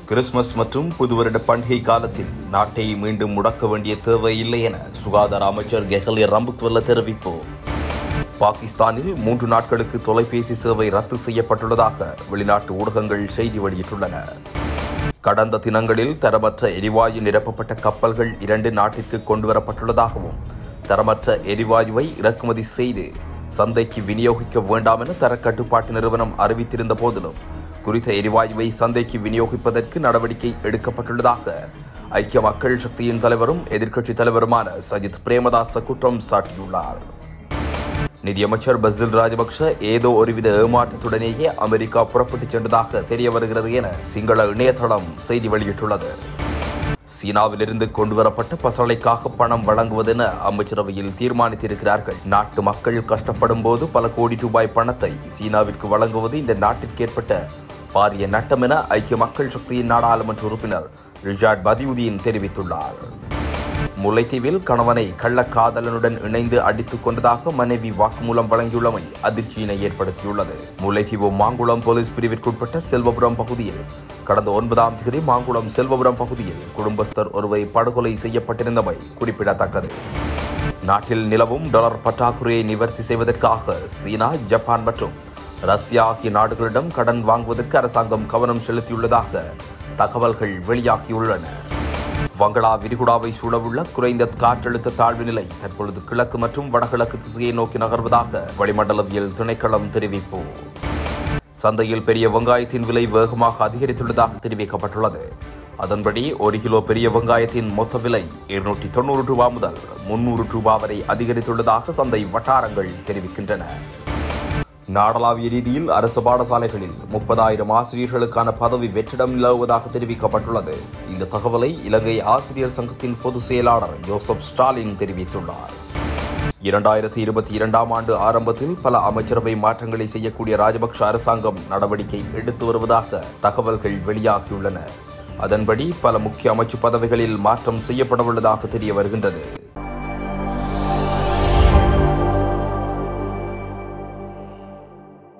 Christmas மற்றும் புதுவருட பண்டிகை காலத்தில் நாட்டை மீண்டும் முடக்க வேண்டிய தேவை இல்லை என சுகாதார அமைச்சர் கெஹலிய ரம்புக்வல்ல தெரிவிப்பு பாகிஸ்தானில் மூன்று நாட்களுக்கு தொலைபேசி சேவை ரத்து செய்யப்பட்டுள்ளதாக வெளிநாட்டு ஊடகங்கள் செய்தி வெளியிட்டுள்ளன கடந்த தினங்களில் தரமற்ற எரிவாயு நிரப்பப்பட்ட கப்பல்கள் இரண்டு நாட்டிற்கு கொண்டுவரப்பட்டுள்ளதாகவும் தரமற்ற எரிவாயுவை இறக்குமதி செய்து சந்தைக்கு விநியோகிக்க வேண்டாம் என தரக்கட்டுப்பாட்டு நிறுவனம் அறிவித்திருந்த போதிலும் குறித்த எரிவாயுவை சந்தைக்கு விநியோகிப்பதற்கு நடவடிக்கை எடுக்கப்பட்டுள்ளதாக ஐக்கிய மக்கள் சக்தியின் தலைவரும் எதிர்க்கட்சித் தலைவருமான சஜித் பிரேமதாச குற்றம் சாட்டியுள்ளார் நிதியமைச்சர் பசில் ராஜபக்ஷ ஏதோ ஒருவித ஏமாற்றத்துடனேயே அமெரிக்கா புறப்பட்டுச் சென்றதாக தெரிய வருகிறது என சிங்கள இணையதளம் செய்தி வெளியிட்டுள்ளது சீனாவிலிருந்து கொண்டுவரப்பட்ட பசளைக்காக பணம் வழங்குவதென அமைச்சரவையில் தீர்மானித்திருக்கிறார்கள் நாட்டு மக்கள் கஷ்டப்படும் போது பல கோடி ரூபாய் பணத்தை சீனாவிற்கு வழங்குவது இந்த நாட்டிற்கு ஏற்பட்ட பாரிய நட்டம் என ஐக்கிய மக்கள் சக்தியின் நாடாளுமன்ற உறுப்பினர் ரிஜார்ட் பதியுதீன் தெரிவித்துள்ளார் முல்லைத்தீவில் கணவனை கள்ளக்காதலனுடன் இணைந்து அடித்துக் கொண்டதாக மனைவி வாக்குமூலம் வழங்கியுள்ளமை அதிர்ச்சியினை ஏற்படுத்தியுள்ளது முல்லைத்தீவு மாங்குளம் போலீஸ் பிரிவிற்குட்பட்ட செல்வபுரம் பகுதியில் கடந்த ஒன்பதாம் தேதி மாங்குளம் செல்வபுரம் பகுதியில் குடும்பஸ்தர் ஒருவை படுகொலை செய்யப்பட்டிருந்தமை குறிப்பிடத்தக்கது நாட்டில் நிலவும் டாலர் பற்றாக்குறையை நிவர்த்தி செய்வதற்காக சீனா ஜப்பான் மற்றும் ரஷ்யா ஆகிய நாடுகளிடம் கடன் வாங்குவதற்கு அரசாங்கம் கவனம் செலுத்தியுள்ளதாக தகவல்கள் வெளியாகியுள்ளன வங்களா விரிகுடாவை சூழவுள்ள குறைந்த காற்றழுத்த தாழ்வு நிலை தற்பொழுது கிழக்கு மற்றும் வடகிழக்கு திசையை நோக்கி நகர்வதாக வளிமண்டலவியல் திணைக்களம் தெரிவிப்பு சந்தையில் பெரிய வெங்காயத்தின் விலை வேகமாக அதிகரித்துள்ளதாக தெரிவிக்கப்பட்டுள்ளது அதன்படி ஒரு கிலோ பெரிய வெங்காயத்தின் மொத்த விலை இருநூற்றி தொண்ணூறு ரூபாய் முதல் முன்னூறு ரூபாய் வரை அதிகரித்துள்ளதாக சந்தை வட்டாரங்கள் தெரிவிக்கின்றன நாடளாவிய ரீதியில் அரசு பாடசாலைகளில் முப்பதாயிரம் ஆசிரியர்களுக்கான பதவி வெற்றிடம் நிலவுவதாக தெரிவிக்கப்பட்டுள்ளது இந்த தகவலை இலங்கை ஆசிரியர் சங்கத்தின் பொதுச் செயலாளர் ஜோசப் ஸ்டாலின் தெரிவித்துள்ளார் இரண்டாயிரத்தி இருபத்தி இரண்டாம் ஆண்டு ஆரம்பத்தில் பல அமைச்சரவை மாற்றங்களை செய்யக்கூடிய ராஜபக்ஷ அரசாங்கம் நடவடிக்கை எடுத்து வருவதாக தகவல்கள் வெளியாகியுள்ளன அதன்படி பல முக்கிய அமைச்சு பதவிகளில் மாற்றம் செய்யப்படவுள்ளதாக தெரிய வருகின்றது